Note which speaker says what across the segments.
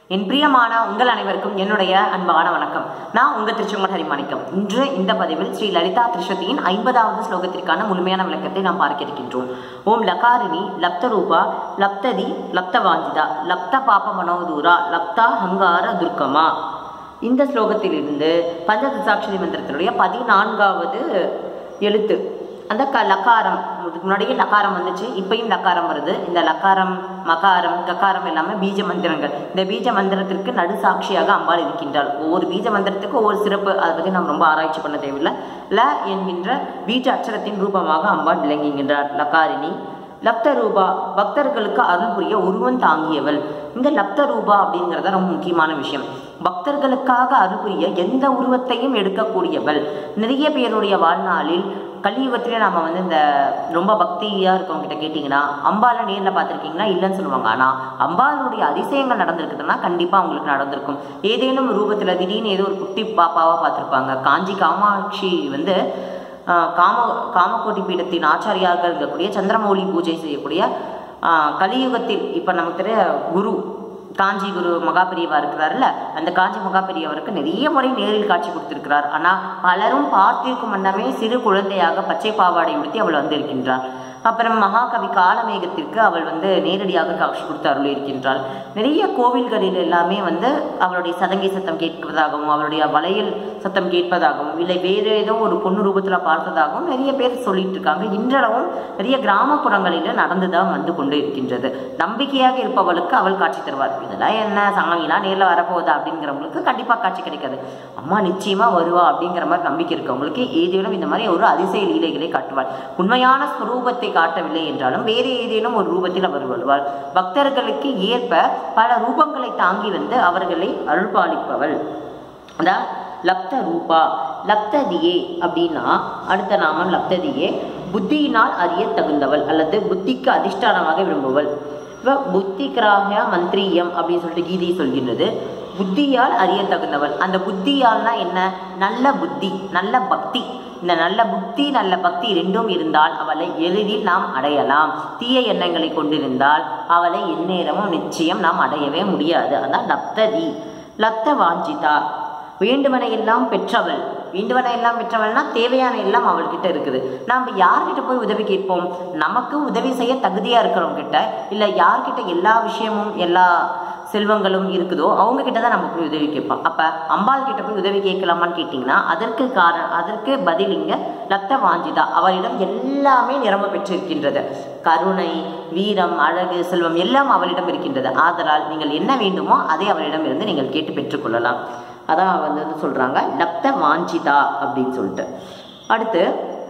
Speaker 1: என் பிரியமான உங்கள் அனைவருக்கும் என்னுடைய அன்பான வணக்கம் நான் உங்க திருச்செங்கோடு ஹரிமாணிக்கம் இன்று இந்த பதிவில் ஸ்ரீ லலிதா திருஷதியின் ஐம்பதாவது ஸ்லோகத்திற்கான முழுமையான விளக்கத்தை நாம் பார்க்க இருக்கின்றோம் ஓம் லகாரிணி லப்தரூபா லப்ததி லப்தவாஞ்சிதா லப்த பாப மனோதூரா லப்தா ஹங்கார துர்கமா இந்த ஸ்லோகத்திலிருந்து பஞ்சதசாட்சரி மந்திரத்தினுடைய பதினான்காவது எழுத்து அந்த க லக்காரம் இதுக்கு முன்னாடியே லக்காரம் வந்துச்சு இப்பயும் லக்காரம் வருது இந்த லக்காரம் மகாரம் கக்காரம் எல்லாமே பீஜ மந்திரங்கள் இந்த பீஜ மந்திரத்திற்கு நடு சாட்சியாக அம்பாள் இருக்கின்றாள் ஒவ்வொரு பீஜ மந்திரத்துக்கு ஒவ்வொரு சிறப்பு அதை பற்றி நம்ம ரொம்ப ஆராய்ச்சி பண்ண தேவையில்லை ல என்கின்ற பீஜ அச்சரத்தின் ரூபமாக அம்பாள் விளங்குகின்றார் லக்காரிணி லப்த ரூபா பக்தர்களுக்கு அருள் புரிய உருவம் தாங்கியவள் இந்த லப்த ரூபா அப்படிங்கிறத ரொம்ப முக்கியமான விஷயம் பக்தர்களுக்காக அருள் புரிய எந்த உருவத்தையும் எடுக்கக்கூடியவள் நிறைய பேருடைய வாழ்நாளில் கலியுகத்திலே நாம வந்து இந்த ரொம்ப பக்தியா இருக்கவங்க கிட்ட கேட்டிங்கன்னா அம்பால நேரில் பார்த்துருக்கீங்கன்னா இல்லைன்னு சொல்லுவாங்க ஆனால் அம்பாளுடைய அதிசயங்கள் நடந்திருக்குதுன்னா கண்டிப்பாக அவங்களுக்கு நடந்திருக்கும் ஏதேனும் ரூபத்தில் திடீர்னு ஏதோ ஒரு குட்டி பாப்பாவாக பார்த்துருப்பாங்க காஞ்சி காமாட்சி வந்து ஆஹ் காம காமக்கோட்டி பீடத்தின் ஆச்சாரியாக இருக்கக்கூடிய சந்திரமௌலி பூஜை செய்யக்கூடிய ஆஹ் கலியுகத்தில் இப்போ நமக்கு தெரிய குரு காஞ்சி குரு மகாபெரியவா இருக்கிறாருல்ல அந்த காஞ்சி மகாபெரியவருக்கு நிறைய முறை நேரில் காட்சி கொடுத்திருக்கிறார் ஆனால் பலரும் பார்த்திருக்கும் வண்ணமே சிறு குழந்தையாக பச்சை பாவாடை உடுத்தி அவள் வந்திருக்கின்றார் அப்புறம் மகாகவி காலமேகத்திற்கு அவள் வந்து நேரடியாக காட்சி கொடுத்து அருள் இருக்கின்றாள் நிறைய கோவில்களில் எல்லாமே வந்து அவளுடைய சதங்கி சத்தம் கேட்பதாகவும் அவளுடைய வளையல் சத்தம் கேட்பதாகவும் இல்லை வேறு ஏதோ ஒரு பொண்ணு ரூபத்தில் பார்த்ததாகவும் நிறைய பேர் சொல்லிட்டு இருக்காங்க இன்றளவும் நிறைய கிராமப்புறங்களில் நடந்துதான் வந்து கொண்டு இருக்கின்றது நம்பிக்கையாக இருப்பவளுக்கு அவள் காட்சி தருவார் இதெல்லாம் என்ன சாமிலாம் நேரில் வரப்போகுதா அப்படிங்கிறவங்களுக்கு கண்டிப்பாக காட்சி கிடைக்காது அம்மா நிச்சயமா வருவா அப்படிங்கிற மாதிரி நம்பிக்கை இருக்கவங்களுக்கு ஏதேனும் இந்த மாதிரி ஒரு அதிசய லீலைகளை காட்டுவாள் உண்மையான ஸ்வரூபத்தை காட்டவில்லை என்றாலும் வேறு ஏதேனும் ஒரு ரூபத்தில் அவர் வருவாள் பக்தர்களுக்கு ஏற்ப பல ரூபங்களை தாங்கி வந்து அவர்களை அருள்பாலிப்பவள் அதான் லப்த ரூபா லப்ததியே அப்படின்னா அடுத்த நாமம் லப்ததியே புத்தியினால் அறிய தகுந்தவள் அல்லது புத்திக்கு அதிஷ்டானமாக விரும்புவள் இவ புத்தி கிராகிய மந்திரியம் அப்படின்னு சொல்லிட்டு கீதை சொல்கின்றது புத்தியால் அறிய தகுந்தவள் அந்த புத்தியால்னா என்ன நல்ல புத்தி நல்ல பக்தி இந்த நல்ல புத்தி நல்ல பக்தி ரெண்டும் இருந்தால் அவளை எளிதில் நாம் அடையலாம் தீய எண்ணங்களை கொண்டிருந்தால் அவளை எந்நேரமும் நிச்சயம் நாம் அடையவே முடியாது அதான் லப்ததி லப்த வாஞ்சிதா வேண்டுவனை எல்லாம் பெற்றவள் வேண்டுவனை எல்லாம் பெற்றவள்னா தேவையான எல்லாம் அவள்கிட்ட இருக்குது நாம் யார்கிட்ட போய் உதவி கேட்போம் நமக்கு உதவி செய்ய தகுதியா இருக்கிறவங்க கிட்ட இல்லை யார்கிட்ட எல்லா விஷயமும் எல்லா செல்வங்களும் இருக்குதோ அவங்க கிட்ட தான் நம்ம போய் உதவி கேட்போம் அப்ப அம்பாள் கிட்ட போய் உதவி கேட்கலாமான்னு கேட்டிங்கன்னா அதற்கு காரணம் அதற்கு பதில் இங்க லத்த வாஞ்சிதா அவளிடம் எல்லாமே நிரம்ப பெற்றிருக்கின்றது கருணை வீரம் அழகு செல்வம் எல்லாம் அவளிடம் இருக்கின்றது ஆதலால் நீங்கள் என்ன வேண்டுமோ அதை அவளிடம் இருந்து நீங்கள் கேட்டு பெற்றுக்கொள்ளலாம் அதான் வந்து சொல்றாங்க லப்த வாஞ்சிதா அப்படின்னு சொல்லிட்டு அடுத்து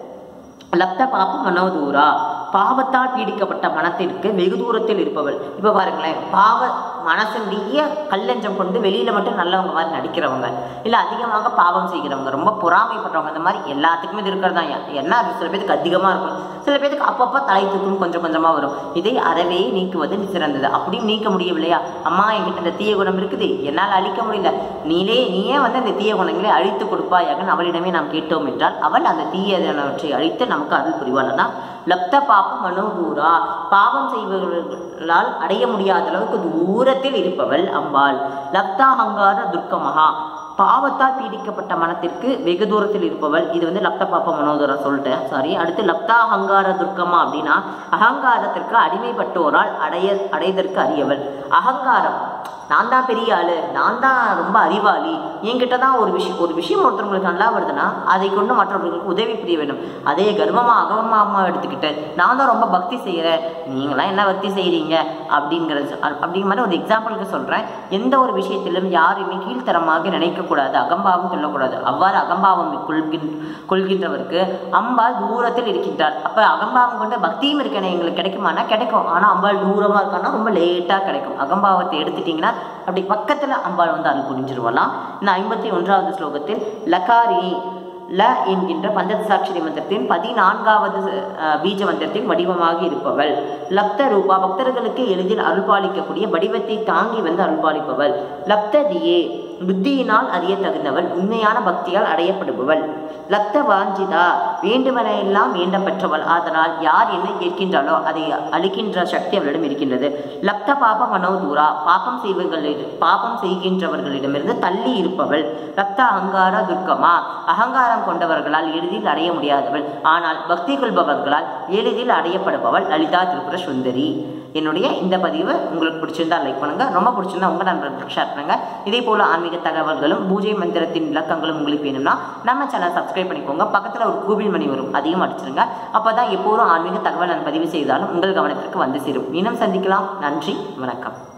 Speaker 1: லப்த பாப்ப மனோதூரா பாவத்தால் பீடிக்கப்பட்ட மனத்திற்கு வெகு தூரத்தில் இருப்பவள் இப்போ பாருங்களேன் பாவ மனசு நிறைய கல்லஞ்சம் கொண்டு வெளியில மட்டும் நல்லவங்க மாதிரி நடிக்கிறவங்க இல்லை அதிகமாக பாவம் செய்கிறவங்க ரொம்ப பொறாமைப்படுறவங்க இந்த மாதிரி எல்லாத்துக்குமே இது இருக்கிறது தான் என்ன அது சில பேருக்கு அதிகமாக இருக்கும் சில பேருக்கு அப்பப்போ தலை தூக்கும் கொஞ்சம் கொஞ்சமாக வரும் இதை அறவே நீக்குவது சிறந்தது அப்படியும் நீக்க முடியவில்லையா அம்மா என்கிட்ட இந்த தீய குணம் இருக்குது என்னால் அழிக்க முடியல நீலே நீயே வந்து அந்த தீய குணங்களை அழித்து கொடுப்பாயாக அவளிடமே நாம் கேட்டோம் என்றால் அவள் அந்த தீயவற்றை அழித்து நமக்கு அருள் புரிவாள் தான் லப்த பாப்ப மனோதூரா பாவம் செய்பவர்களால் அடைய முடியாத அளவுக்கு தூரத்தில் இருப்பவள் அம்பாள் லப்தா அங்கார துர்க்கமகா பாவத்தால் பீடிக்கப்பட்ட மனத்திற்கு வெகு தூரத்தில் இருப்பவள் இது வந்து லப்த பாப்ப மனோதரா சொல்லிட்டேன் சாரி அடுத்து லப்தா அகங்கார துர்க்கமா அப்படின்னா அகங்காரத்திற்கு அடிமைப்பட்டோரால் அடைய அடைதற்கு அறியவள் அகங்காரம் நான் தான் பெரிய ஆளு நான் தான் ரொம்ப அறிவாளி என்கிட்ட தான் ஒரு விஷயம் ஒரு விஷயம் ஒருத்தவங்களுக்கு நல்லா வருதுன்னா அதை கொண்டு மற்றவர்களுக்கு உதவி புரிய வேண்டும் அதே கர்வமா அகமாமா எடுத்துக்கிட்டு நான் தான் ரொம்ப பக்தி செய்கிறேன் நீங்களாம் என்ன பக்தி செய்கிறீங்க அப்படிங்கிறது அப்படிங்கிற மாதிரி ஒரு எக்ஸாம்பிளுக்கு சொல்கிறேன் எந்த ஒரு விஷயத்திலும் யாரையுமே கீழ்த்தரமாக நினைக்கக்கூடாது அகம்பாவம் சொல்லக்கூடாது அவ்வாறு அகம்பாவம் கொள்கின் கொள்கின்றவருக்கு அம்பாள் தூரத்தில் இருக்கின்றார் அப்போ அகம்பாவம் கொண்டு பக்தியும் இருக்கணும் எங்களுக்கு கிடைக்குமானா கிடைக்கும் ஆனால் அம்பாள் தூரமாக இருக்கான்னா ரொம்ப லேட்டாக கிடைக்கும் அகம்பாவத்தை எடுத்துட்டிங்கன்னா அப்படி பக்கத்தில் அம்பாள் வந்து அருள் புரிஞ்சிருவலாம் இந்த ஐம்பத்தி ஒன்றாவது ஸ்லோகத்தில் லகாரி ல என்கின்ற பஞ்சதசாட்சரி மந்திரத்தின் பதினான்காவது அஹ், பீஜ மந்திரத்தின் வடிவமாக இருப்பவள் லப்த ரூபா பக்தர்களுக்கு எளிதில் அருள்பாலிக்கக்கூடிய வடிவத்தை தாங்கி வந்து அருள்பாலிப்பவள் லப்ததியே புத்தியினால் அறிய தகுந்தவள் உண்மையான பக்தியால் அடையப்படுபவள் லக்த வாஞ்சிதா வேண்டுவனையெல்லாம் வேண்ட பெற்றவள் ஆதலால் யார் என்ன கேட்கின்றாளோ அதை அளிக்கின்ற சக்தி அவளிடம் இருக்கின்றது லப்த பாப மனோதூரா பாப்பம் செய்வர்களிட பாப்பம் செய்கின்றவர்களிடமிருந்து தள்ளி இருப்பவள் லப்த அகங்கார துர்க்கமா அகங்காரம் கொண்டவர்களால் எளிதில் அடைய முடியாதவள் ஆனால் பக்தி கொள்பவர்களால் எளிதில் அடையப்படுபவள் லலிதா திரிபுர சுந்தரி என்னுடைய இந்த பதிவு உங்களுக்கு பிடிச்சிருந்தா லைக் பண்ணுங்க ரொம்ப பிடிச்சிருந்தா உங்க நண்பர்களுக்கு ஷேர் பண்ணுங்க இதே போல ஆன்மீக தகவல்களும் பூஜை மந்திரத்தின் விளக்கங்களும் உங்களுக்கு வேணும்னா நம்ம சேனல் சப்ஸ்கிரைப் பண்ணிக்கோங்க பக்கத்துல ஒரு கூகுள் மணி வரும் அதையும் அடிச்சிருங்க அப்பதான் எப்போதும் ஆன்மீக தகவல் நான் பதிவு செய்தாலும் உங்கள் கவனத்திற்கு வந்து சேரும் மீண்டும் சந்திக்கலாம் நன்றி வணக்கம்